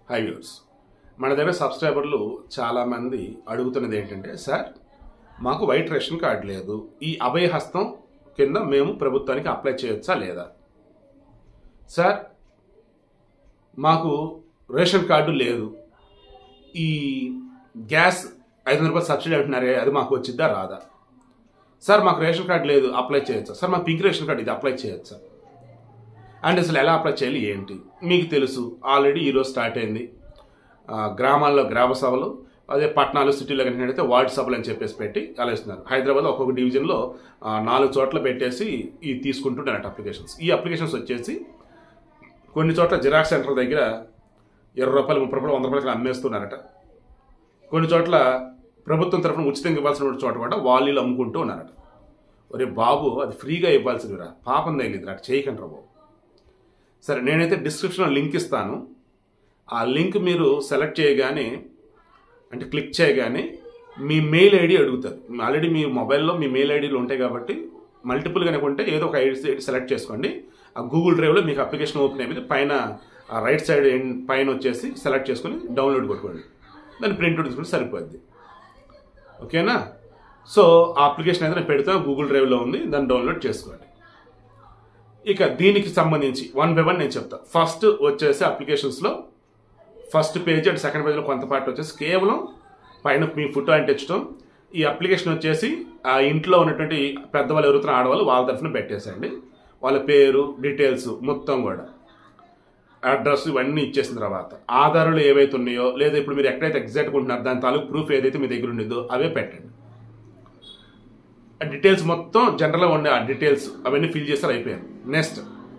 high viewers మన దగ్గర సబ్స్క్రైబర్లు చాలామంది అడుగుతున్నది ఏంటంటే సార్ మాకు వైట్ రేషన్ కార్డు లేదు ఈ అభయహస్తం కింద మేము ప్రభుత్వానికి అప్లై చేయొచ్చా లేదా సార్ మాకు రేషన్ కార్డు లేదు ఈ గ్యాస్ ఐదు వందల రూపాయలు సబ్సిడీ అంటున్నారే అది మాకు వచ్చిద్దా రాదా సార్ మాకు రేషన్ కార్డు లేదు అప్లై చేయొచ్చా సార్ మాకు పింక్ రేషన్ కార్డు ఇది అప్లై చేయొచ్చా అండ్ అసలు ఎలా అప్లై చేయాలి ఏంటి మీకు తెలుసు ఆల్రెడీ ఈరోజు స్టార్ట్ అయింది ఆ, గ్రామాల్లో గ్రామ సభలు అదే పట్టణాలు సిటీలో కనుక వార్డు సభలు అని చెప్పేసి పెట్టి అలా ఇస్తున్నారు హైదరాబాద్ ఒక్కొక్క డివిజన్లో ఆ, నాలుగు చోట్ల పెట్టేసి ఈ తీసుకుంటున్నారు అప్లికేషన్స్ ఈ అప్లికేషన్స్ వచ్చేసి కొన్ని చోట్ల జిరాక్స్ సెంటర్ దగ్గర ఇరవై రూపాయలు ముప్పై రూపాయలు వంద రూపాయలకి అమ్మేస్తున్నారట కొన్ని చోట్ల ప్రభుత్వం తరఫున ఉచితంగా ఇవ్వాల్సిన చోట కూడా వాళ్ళు అమ్ముకుంటూ ఉన్నారట ఒరే బాబు అది ఫ్రీగా ఇవ్వాల్సిందిరా పాపం తగిలింది అటు చేయకండి బాబు సరే నేనైతే డిస్క్రిప్షన్లో లింక్ ఇస్తాను ఆ లింక్ మీరు సెలెక్ట్ చేయగానే అంటే క్లిక్ చేయగానే మీ మెయిల్ ఐడి అడుగుతారు ఆల్రెడీ మీ మొబైల్లో మీ మెయిల్ ఐడీలు ఉంటాయి కాబట్టి మల్టిపుల్ కనుక ఉంటే ఏదో ఒక ఐడి సెలెక్ట్ చేసుకోండి ఆ గూగుల్ డ్రైవ్లో మీకు అప్లికేషన్ ఓపెన్ అయిపోయింది పైన ఆ రైట్ సైడ్ ఎండ్ పైన వచ్చేసి సెలెక్ట్ చేసుకొని డౌన్లోడ్ కొట్టుకోండి దాన్ని ప్రింట్ తీసుకుంటే సరిపోద్ది ఓకేనా సో ఆ అప్లికేషన్ అయితే నేను పెడతాను గూగుల్ డ్రైవ్లో ఉంది దాన్ని డౌన్లోడ్ చేసుకోండి ఇక దీనికి సంబంధించి వన్ బై వన్ నేను చెప్తా ఫస్ట్ వచ్చేసి అప్లికేషన్స్లో ఫస్ట్ పేజ్ అండ్ సెకండ్ పేజ్లో కొంత పార్ట్ వచ్చేసి కేవలం పైన మీ ఫోటో అంటించడం ఈ అప్లికేషన్ వచ్చేసి ఆ ఇంట్లో ఉన్నటువంటి పెద్దవాళ్ళు ఎవరుతున్న ఆడవాళ్ళు వాళ్ళ తరఫున పెట్టేసండి వాళ్ళ పేరు డీటెయిల్స్ మొత్తం కూడా అడ్రస్ ఇవన్నీ ఇచ్చేసిన తర్వాత ఆధారాలు ఏవైతే ఉన్నాయో లేదా ఇప్పుడు మీరు ఎక్కడైతే ఎగ్జాక్ట్గా ఉంటున్నారో దాని తాలూకు ప్రూఫ్ ఏదైతే మీ దగ్గర ఉండిందో అవే పెట్టండి ఆ డీటెయిల్స్ మొత్తం జనరల్గా ఉండే ఆ డీటెయిల్స్ అవన్నీ ఫిల్ చేస్తారు అయిపోయారు నెక్స్ట్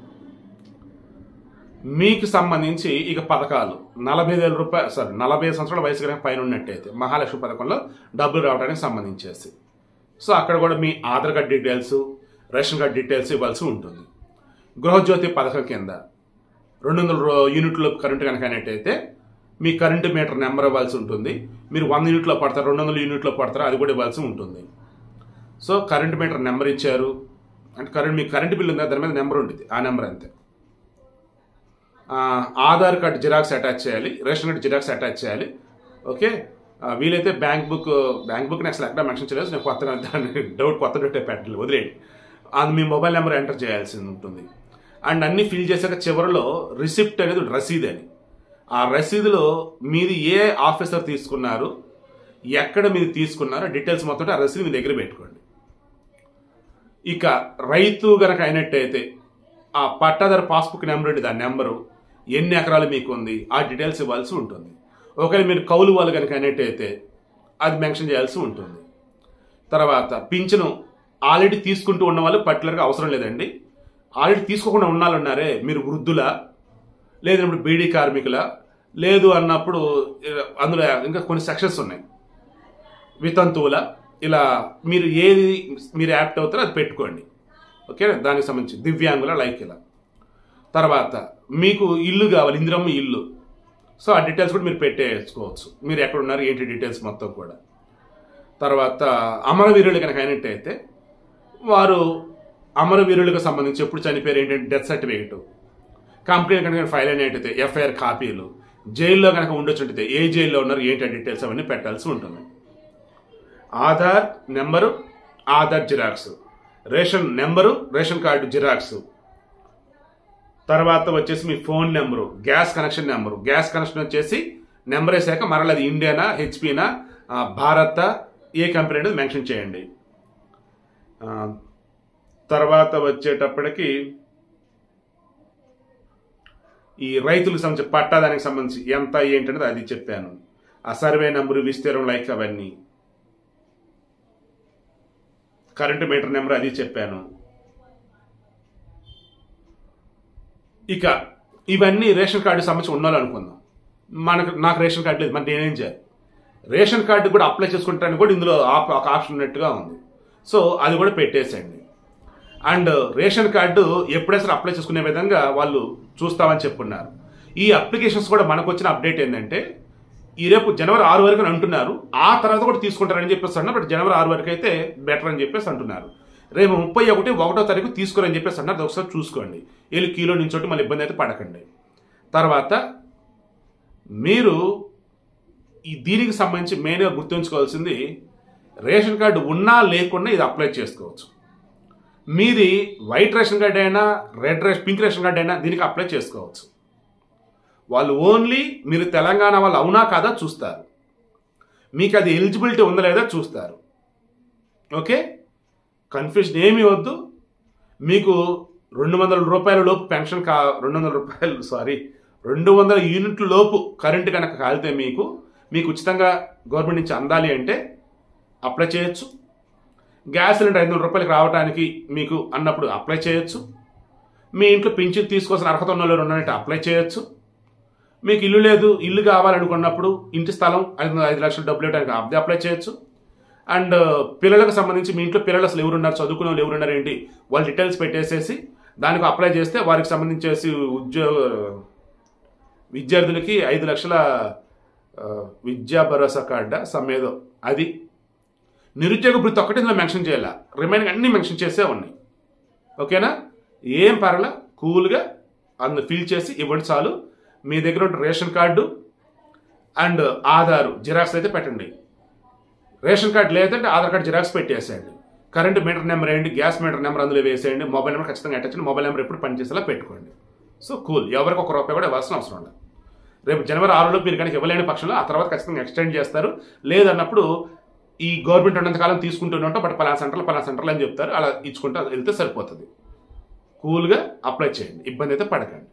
మీకు సంబంధించి ఇక పథకాలు నలభై వేల రూపాయలు సారీ నలభై ఐదు సంవత్సరాల వయసు కనుక పైన ఉన్నట్టయితే మహాలక్ష్మి పథకంలో డబ్బులు రావడానికి సంబంధించేసి సో అక్కడ కూడా మీ Aadhaar card details ration card details ఇవ్వాల్సి ఉంటుంది గృహజ్యోతి పథకం కింద రెండు వందల రూ- యూనిట్లు కరెంటు కనుక అయినట్టయితే మీ కరెంటు మీటర్ నెంబర్ ఇవ్వాల్సి ఉంటుంది మీరు వంద యూనిట్లో పడతారు రెండు వందల యూనిట్లో పడతారు అది కూడా ఇవ్వాల్సి ఉంటుంది సో కరెంట్ మీటర్ నెంబర్ ఇచ్చారు అంటే కరెంట్ మీకు కరెంట్ బిల్ ఉందా దాని మీద నెంబర్ ఉంటుంది ఆ నెంబర్ అంతే ఆ, ఆధార్ కార్డ్ జిరాక్స్ అటాచ్ చేయాలి రేషన్ కార్డ్ జిరాక్స్ అటాచ్ చేయాలి ఓకే ఆ, వీలైతే బ్యాంక్ బుక్ బ్యాంక్ బుక్ అసలు ఎక్కడ మెన్షన్ చేయలేదు నేను కొత్తగా దాన్ని డౌట్ కొత్త డౌట్ పెట్టలేదు వదిలేయండి అది మీ మొబైల్ నెంబర్ ఎంటర్ చేయాల్సి ఉంటుంది అండ్ అన్ని ఫిల్ చేశాక చివరిలో రిసిప్ట్ అనేది రసీద్ అని ఆ రసీదులో మీది ఏ ఆఫీసర్ తీసుకున్నారు ఎక్కడ మీరు తీసుకున్నారో డీటెయిల్స్ మొత్తం ఆ రసీదు మీ దగ్గర పెట్టుకోండి ఇక రైతు గనక అయినట్టయితే ఆ పట్టాదారు పాస్బుక్ నెంబర్ ఉంటుంది ఆ నెంబరు ఎన్ని ఎకరాలు మీకు ఉంది ఆ డీటెయిల్స్ ఇవ్వాల్సి ఉంటుంది ఒకవేళ మీరు కౌలు వాళ్ళు కనుక అయినట్టయితే అది మెన్షన్ చేయాల్సి ఉంటుంది తర్వాత పింఛను ఆల్రెడీ తీసుకుంటూ ఉన్న వాళ్ళు పర్టికులర్గా అవసరం లేదండి ఆల్రెడీ తీసుకోకుండా ఉన్న వాళ్ళు ఉన్నారే మీరు వృద్ధుల లేదన్నప్పుడు బీడీ కార్మికుల లేదు అన్నప్పుడు ఏ, అందులో ఇంకా కొన్ని సెక్షన్స్ ఉన్నాయి వితంతువుల ఇలా మీరు ఏది మీరు యాప్ట్ అవుతారో అది పెట్టుకోండి ఓకే దానికి సంబంధించి దివ్యాంగుల లైక్ ఇలా తర్వాత మీకు ఇల్లు కావాలి ఇందిరమ్మ ఇల్లు సో ఆ డీటెయిల్స్ కూడా మీరు పెట్టేసుకోవచ్చు మీరు ఎక్కడ ఉన్నారు ఏంటి డీటెయిల్స్ మొత్తం కూడా తర్వాత అమరవీరులు కనుక అయినట్టయితే వారు అమరవీరులకు సంబంధించి ఎప్పుడు చనిపోయారు ఏంటంటే డెత్ సర్టిఫికేట్ కంప్లైంట్ కనుక ఫైల్ అయినట్టయితే ఎఫ్ఐఆర్ కాపీలు జైల్లో కనుక ఉండొచ్చుంటే ఏ జైల్లో ఉన్నారు ఏంటి ఆ డీటెయిల్స్ అవన్నీ పెట్టాల్సి ఉంటుంది Aadhaar number Aadhaar xerox ration number ration card xerox తర్వాత వచ్చేసి మీ phone number gas connection number gas connection వచ్చేసి నెంబర్ వేసాక మరలా అది ఇండియానా హెచ్పినా భారత ఏ కంపెనీ అనేది మెన్షన్ చేయండి ఆ, తర్వాత వచ్చేటప్పటికి ఈ రైతులకు సంబంధించి పట్టాదానికి సంబంధించి ఎంత ఏంటనేది అది చెప్పాను ఆ సర్వే నెంబరు విస్తీర్ణం లైక్ అవన్నీ కరెంటు మీటర్ నెంబర్ అది చెప్పాను ఇక ఇవన్నీ రేషన్ కార్డు సంబంధించి ఉండాలి అనుకుందాం మనకు నాకు రేషన్ కార్డు లేదు మరి నేనేం చేయాలి రేషన్ కార్డు కూడా అప్లై చేసుకుంటానికి కూడా ఇందులో ఆప్- ఒక ఆప్షన్ ఉన్నట్టుగా ఉంది సో అది కూడా పెట్టేసేయండి అండ్ రేషన్ కార్డు ఎప్పుడైనా అప్లై చేసుకునే విధంగా వాళ్ళు చూస్తామని చెప్పున్నారు ఈ అప్లికేషన్స్ కూడా మనకు వచ్చిన అప్డేట్ ఏంటంటే ఈ రేపు జనవరి ఆరు వరకు అని అంటున్నారు ఆ తర్వాత కూడా తీసుకుంటారని చెప్పేసి అన్నారు బట్ జనవరి ఆరు వరకు అయితే బెటర్ అని చెప్పేసి అంటున్నారు రేపు ముప్పై ఒకటి ఒకటో తారీఖు తీసుకోరని చెప్పేసి అన్నారు అది ఒకసారి చూసుకోండి వీళ్ళు కీలో నుంచోటి మళ్ళీ ఇబ్బంది అయితే పడకండి తర్వాత మీరు ఈ దీనికి సంబంధించి మెయిన్గా గుర్తుంచుకోవాల్సింది రేషన్ కార్డు ఉన్నా లేకున్నా ఇది అప్లై చేసుకోవచ్చు మీది వైట్ రేషన్ కార్డ్ అయినా red ration pink ration card అయినా దీనికి అప్లై చేసుకోవచ్చు వాళ్ళు ఓన్లీ మీరు తెలంగాణ వాళ్ళు అవునా కాదా చూస్తారు మీకు అది ఎలిజిబిలిటీ ఉందా లేదా చూస్తారు ఓకే కన్ఫ్యూజన్ ఏమీ వద్దు మీకు రెండు వందల రూపాయల లోపు పెన్షన్ కా రెండు వందల రూపాయలు సారీ రెండు వందల యూనిట్ల లోపు కరెంటు కనుక కాలితే మీకు మీకు ఉచితంగా గవర్నమెంట్ నుంచి అందాలి అంటే అప్లై చేయొచ్చు గ్యాస్ సిలిండర్ ఐదు వందల రూపాయలకి రావడానికి మీకు అన్నప్పుడు అప్లై చేయొచ్చు మీ ఇంట్లో పింఛన్ తీసుకోవాల్సిన అర్హత ఉన్న వాళ్ళు ఉన్నారంటే అప్లై చేయొచ్చు మీకు ఇల్లు లేదు ఇల్లు కావాలనుకున్నప్పుడు ఇంటి స్థలం ఐదు ఐదు లక్షల డబ్బులు ఇవ్వడానికి అది అప్లై చేయొచ్చు అండ్ పిల్లలకు సంబంధించి మీ ఇంట్లో పిల్లలు అసలు ఎవరున్నారు చదువుకునే వాళ్ళు ఎవరున్నారు ఏంటి వాళ్ళ డీటెయిల్స్ పెట్టేసేసి దానికి అప్లై చేస్తే వారికి సంబంధించేసి ఉద్యోగ విద్యార్థులకి ఐదు లక్షల ఆ, విద్యా భరోసా కార్డా సమ్మేదో అది నిరుద్యోగ వృత్తి ఒక్కటి ఇందులో మెన్షన్ చేయాల రిమైనింగ్ అన్ని మెన్షన్ చేసే ఉన్నాయి ఓకేనా ఏం పర్ల కూల్గా అందులో ఫిల్ చేసి ఇవ్వండి చాలు మీ దగ్గర ఉన్న ration card and Aadhaar xerox అయితే పెట్టండి రేషన్ కార్డు లేదంటే ఆధార్ కార్డు జిరాక్స్ పెట్టేసేయండి కరెంట్ మీటర్ నెంబర్ వేయండి గ్యాస్ మీటర్ నెంబర్ అందులో వేసేయండి మొబైల్ నెంబర్ ఖచ్చితంగా అట్టచ్చు మొబైల్ నెంబర్ ఎప్పుడు పనిచేసేలా పెట్టుకోండి సో కూల్ ఎవరికి ఒక రూపాయి కూడా ఇవ్వాల్సిన అవసరం ఉండదు రేపు జనవరి ఆరులో మీరు కనుక ఇవ్వలేని పక్షంలో ఆ తర్వాత ఖచ్చితంగా ఎక్స్టెండ్ చేస్తారు లేదన్నప్పుడు ఈ గవర్నమెంట్ ఉన్నంతకాలం తీసుకుంటూనే ఉంటాం బట్ పలానా సెంటర్లో పలానా సెంటర్లో అని చెప్తారు అలా ఇచ్చుకుంటే వెళ్తే సరిపోతుంది కూల్గా అప్లై చేయండి ఇబ్బంది అయితే పడకండి